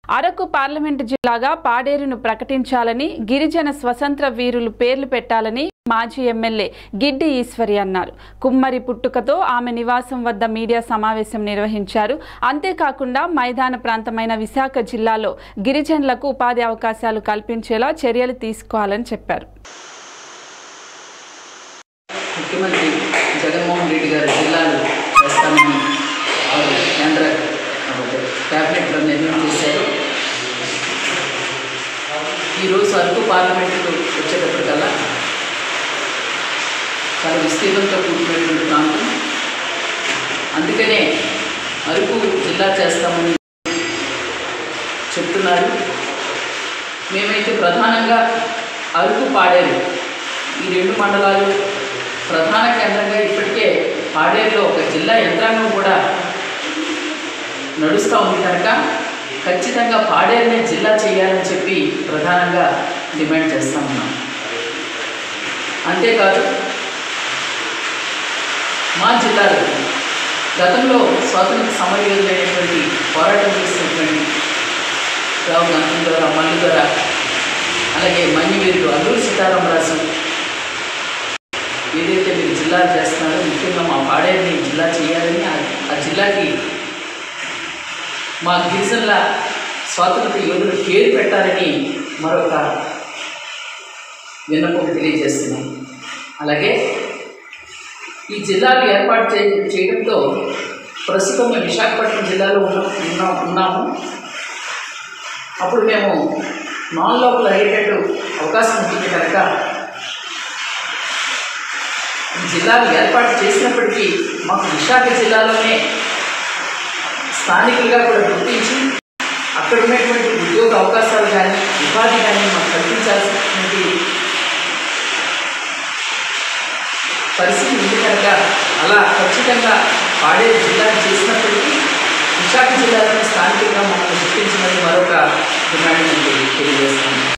Araku parliament జిల్లాగా పాడేరును ప్రకటించాలని గిరిజన స్వతంత్ర వీరులు పేర్లు పెట్టాలని మాజీ ఎమ్మెల్యే గిడ్డి ఈశ్వరి అన్నారు కుమ్మరి పుట్టుకతో ఆమె నివాసం వద్ద మీడియా సమావేశం నిర్వహించారు అంతేకాకుండా మైదాన ప్రాంతమైన విశాఖ జిల్లాలో గిరిజనులకు ఉపాధి అవకాశాలు కల్పించేలా చర్యలు తీసుకోవాలని చెప్పారు ముఖ్యమంత్రి జగన్మోహన్ రెడ్డి గారు జిల్లాలు చేస్తామని వారు కేంద్ర క్యాబినెట్లో నిర్ణయం చేశారు ఈరోజు అరకు పార్లమెంటుకు వచ్చేటప్పటికల్లా చాలా విస్తీర్ణంతో కూడుకున్నటువంటి ప్రాంతం అందుకనే అరకు జిల్లా చేస్తామని చెప్తున్నారు మేమైతే ప్రధానంగా అరకు పాడేరు ఈ రెండు మండలాలు ప్రధాన కేంద్రంగా ఇప్పటికే పాడేరులో ఒక జిల్లా యంత్రాంగం కూడా నడుస్తూ ఉంది కనుక ఖచ్చితంగా పాడేరునే జిల్లా చేయాలని చెప్పి ప్రధానంగా డిమాండ్ చేస్తూ ఉన్నాం అంతేకాదు మా జిల్లాలో గతంలో స్వాతంత్ర సమరయోధులైనటువంటి పోరాటం చేసినటువంటి రావు గంధం ద్వారా మల్లు ద్వారా అలాగే మన్నివీరుడు అల్లూరి సీతారామరాజు ఏదైతే మీరు జిల్లా చేస్తున్నారో ముఖ్యంగా మా పాడేరుని జిల్లా చేయాలని ఆ- ఆ జిల్లాకి మా గిరిజనుల స్వాతంత్ర యోధులు పేరు పెట్టాలని మరొక విన్నపం తెలియజేస్తున్నాం అలాగే ఈ జిల్లాలు ఏర్పాటు చే చేయడంతో ప్రస్తుతం మేము విశాఖపట్నం జిల్లాలో ఉన్న ఉన్నా ఉన్నాము అప్పుడు మేము నాన్ లోకల్ అయ్యేటట్టు అవకాశం ఉంటుంది కనుక ఈ జిల్లాలు ఏర్పాటు చేసినప్పటికీ మాకు విశాఖ జిల్లాలోనే స్థానికులుగా కూడా గుర్తించి అక్కడ ఉన్నటువంటి ఉద్యోగ అవకాశాలు కానీ ఉపాధి కానీ మాకు కల్పించాల్సినటువంటి పరిస్థితి ఉంది కనుక అలా ఖచ్చితంగా పాడేరు జిల్లాను చేసినప్పటికీ విశాఖ జిల్లాలోని స్థానికులుగా మమ్మల్ని గుర్తించమని మరొక డిమాండ్ నేను తెలియజేస్తాను